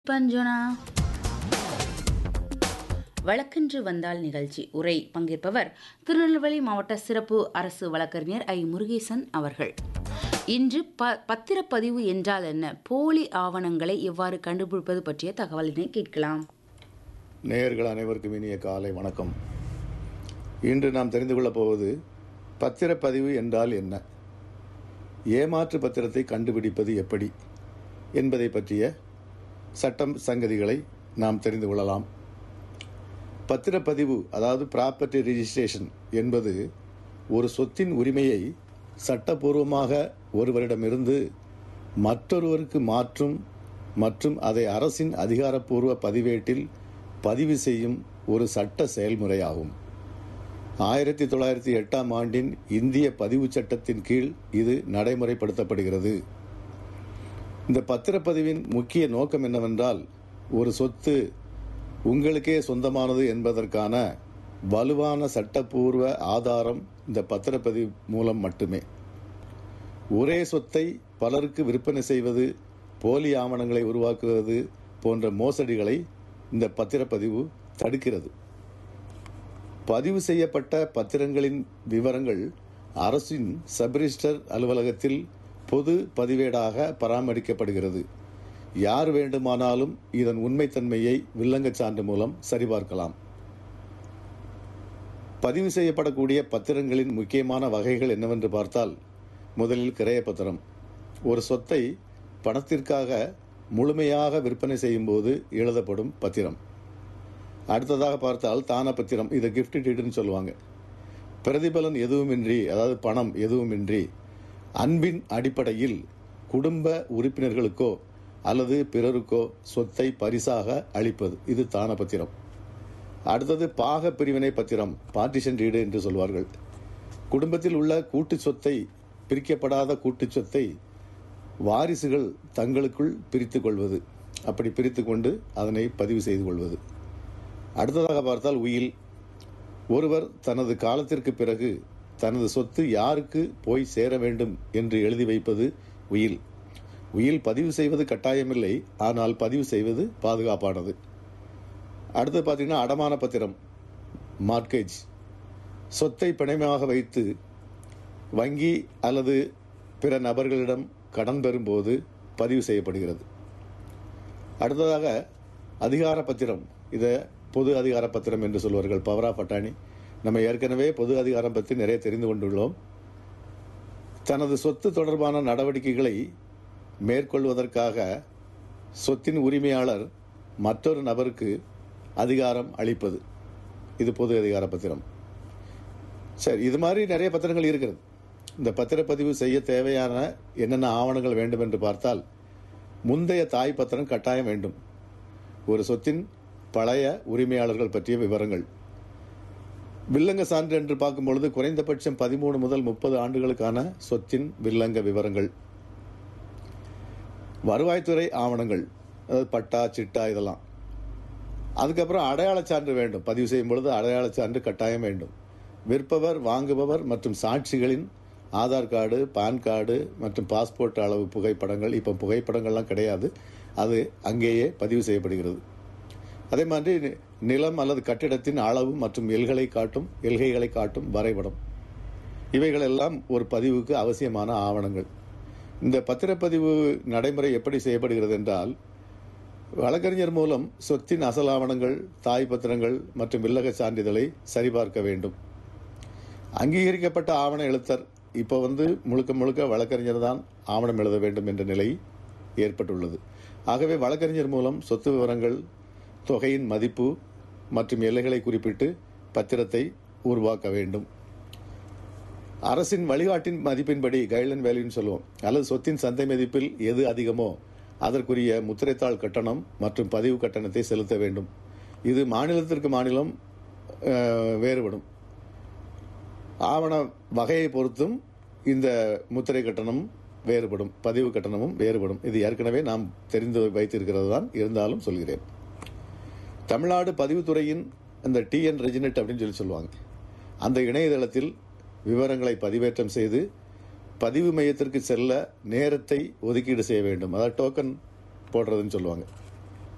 பஞ்சுனா வழக்கென்று வந்தால் நிகழ்ச்சி உரை பங்கேற்பவர் திருநெல்வேலி மாவட்ட சிறப்பு அரசு வழக்கறிஞர் ஐ முருகேசன் அவர்கள் இன்று ப பத்திரப்பதிவு என்றால் என்ன போலி ஆவணங்களை எவ்வாறு கண்டுபிடிப்பது பற்றிய தகவலினை கேட்கலாம் நேயர்கள் அனைவருக்கும் இனிய காலை வணக்கம் இன்று நாம் தெரிந்து கொள்ளப் போவது பத்திரப்பதிவு என்றால் என்ன ஏமாற்று பத்திரத்தை கண்டுபிடிப்பது எப்படி என்பதை பற்றிய சட்டம் சங்கதிகளை நாம் தெரிந்து கொள்ளலாம் பத்திரப்பதிவு அதாவது ப்ராப்பர்ட்டி ரிஜிஸ்ட்ரேஷன் என்பது ஒரு சொத்தின் உரிமையை சட்டபூர்வமாக ஒருவரிடமிருந்து மற்றொருவருக்கு மாற்றும் மற்றும் அதை அரசின் அதிகாரப்பூர்வ பதிவேட்டில் பதிவு செய்யும் ஒரு சட்ட செயல்முறையாகும் ஆயிரத்தி தொள்ளாயிரத்தி எட்டாம் ஆண்டின் இந்திய பதிவுச் சட்டத்தின் கீழ் இது நடைமுறைப்படுத்தப்படுகிறது இந்த பத்திரப்பதிவின் முக்கிய நோக்கம் என்னவென்றால் ஒரு சொத்து உங்களுக்கே சொந்தமானது என்பதற்கான வலுவான சட்டப்பூர்வ ஆதாரம் இந்த பத்திரப்பதிவு மூலம் மட்டுமே ஒரே சொத்தை பலருக்கு விற்பனை செய்வது போலி ஆவணங்களை உருவாக்குவது போன்ற மோசடிகளை இந்த பத்திரப்பதிவு தடுக்கிறது பதிவு செய்யப்பட்ட பத்திரங்களின் விவரங்கள் அரசின் சப்ரிஜிஸ்டர் அலுவலகத்தில் பொது பதிவேடாக பராமரிக்கப்படுகிறது யார் வேண்டுமானாலும் இதன் உண்மைத்தன்மையை வில்லங்கச் சான்று மூலம் சரிபார்க்கலாம் பதிவு செய்யப்படக்கூடிய பத்திரங்களின் முக்கியமான வகைகள் என்னவென்று பார்த்தால் முதலில் கிரய பத்திரம் ஒரு சொத்தை பணத்திற்காக முழுமையாக விற்பனை செய்யும்போது எழுதப்படும் பத்திரம் அடுத்ததாக பார்த்தால் தான பத்திரம் இதை கிஃப்ட் டீடுன்னு சொல்லுவாங்க பிரதிபலன் எதுவுமின்றி அதாவது பணம் எதுவுமின்றி அன்பின் அடிப்படையில் குடும்ப உறுப்பினர்களுக்கோ அல்லது பிறருக்கோ சொத்தை பரிசாக அளிப்பது இது தான பத்திரம் அடுத்தது பாக பிரிவினை பத்திரம் பார்ட்டிஷன் டீடு என்று சொல்வார்கள் குடும்பத்தில் உள்ள கூட்டு சொத்தை பிரிக்கப்படாத கூட்டு சொத்தை வாரிசுகள் தங்களுக்குள் பிரித்து கொள்வது அப்படி பிரித்து கொண்டு அதனை பதிவு செய்து கொள்வது அடுத்ததாக பார்த்தால் உயில் ஒருவர் தனது காலத்திற்கு பிறகு தனது சொத்து யாருக்கு போய் சேர வேண்டும் என்று எழுதி வைப்பது உயில் உயில் பதிவு செய்வது கட்டாயமில்லை ஆனால் பதிவு செய்வது பாதுகாப்பானது அடுத்து பார்த்தீங்கன்னா அடமான பத்திரம் மார்க்கேஜ் சொத்தை பிணையமாக வைத்து வங்கி அல்லது பிற நபர்களிடம் கடன் பெறும்போது பதிவு செய்யப்படுகிறது அடுத்ததாக அதிகார பத்திரம் இதை பொது அதிகார பத்திரம் என்று சொல்வார்கள் பவர் ஆஃப் அட்டானி நம்ம ஏற்கனவே பொது அதிகாரம் பற்றி நிறைய தெரிந்து கொண்டுள்ளோம் தனது சொத்து தொடர்பான நடவடிக்கைகளை மேற்கொள்வதற்காக சொத்தின் உரிமையாளர் மற்றொரு நபருக்கு அதிகாரம் அளிப்பது இது பொது அதிகார பத்திரம் சரி இது மாதிரி நிறைய பத்திரங்கள் இருக்கிறது இந்த பத்திரப்பதிவு செய்ய தேவையான என்னென்ன ஆவணங்கள் வேண்டும் என்று பார்த்தால் முந்தைய தாய் பத்திரம் கட்டாயம் வேண்டும் ஒரு சொத்தின் பழைய உரிமையாளர்கள் பற்றிய விவரங்கள் வில்லங்க சான்று என்று பார்க்கும் பொழுது குறைந்தபட்சம் பதிமூணு முதல் முப்பது ஆண்டுகளுக்கான சொத்தின் வில்லங்க விவரங்கள் வருவாய்த்துறை ஆவணங்கள் அதாவது பட்டா சிட்டா இதெல்லாம் அதுக்கப்புறம் அடையாள சான்று வேண்டும் பதிவு செய்யும் பொழுது அடையாள சான்று கட்டாயம் வேண்டும் விற்பவர் வாங்குபவர் மற்றும் சாட்சிகளின் ஆதார் கார்டு பான் கார்டு மற்றும் பாஸ்போர்ட் அளவு புகைப்படங்கள் இப்போ புகைப்படங்கள்லாம் கிடையாது அது அங்கேயே பதிவு செய்யப்படுகிறது அதே மாதிரி நிலம் அல்லது கட்டிடத்தின் அளவு மற்றும் எல்களை காட்டும் எல்கைகளை காட்டும் வரைபடம் இவைகள் எல்லாம் ஒரு பதிவுக்கு அவசியமான ஆவணங்கள் இந்த பத்திரப்பதிவு நடைமுறை எப்படி செய்யப்படுகிறது என்றால் வழக்கறிஞர் மூலம் சொத்தின் அசல் ஆவணங்கள் தாய் பத்திரங்கள் மற்றும் வில்லக சான்றிதழை சரிபார்க்க வேண்டும் அங்கீகரிக்கப்பட்ட ஆவண எழுத்தர் இப்போ வந்து முழுக்க முழுக்க வழக்கறிஞர் தான் ஆவணம் எழுத வேண்டும் என்ற நிலை ஏற்பட்டுள்ளது ஆகவே வழக்கறிஞர் மூலம் சொத்து விவரங்கள் தொகையின் மதிப்பு மற்றும் எல்லைகளை குறிப்பிட்டு பத்திரத்தை உருவாக்க வேண்டும் அரசின் வழிகாட்டின் மதிப்பின்படி கைட்லைன் வேல்யூன்னு சொல்லுவோம் அல்லது சொத்தின் சந்தை மதிப்பில் எது அதிகமோ அதற்குரிய முத்திரைத்தாள் கட்டணம் மற்றும் பதிவு கட்டணத்தை செலுத்த வேண்டும் இது மாநிலத்திற்கு மாநிலம் வேறுபடும் ஆவண வகையை பொறுத்தும் இந்த முத்திரை கட்டணம் வேறுபடும் பதிவு கட்டணமும் வேறுபடும் இது ஏற்கனவே நாம் தெரிந்து வைத்திருக்கிறது தான் இருந்தாலும் சொல்கிறேன் தமிழ்நாடு பதிவுத்துறையின் அந்த டிஎன் ரெஜினெட் அப்படின்னு சொல்லி சொல்லுவாங்க அந்த இணையதளத்தில் விவரங்களை பதிவேற்றம் செய்து பதிவு மையத்திற்கு செல்ல நேரத்தை ஒதுக்கீடு செய்ய வேண்டும் அதாவது டோக்கன் போடுறதுன்னு சொல்லுவாங்க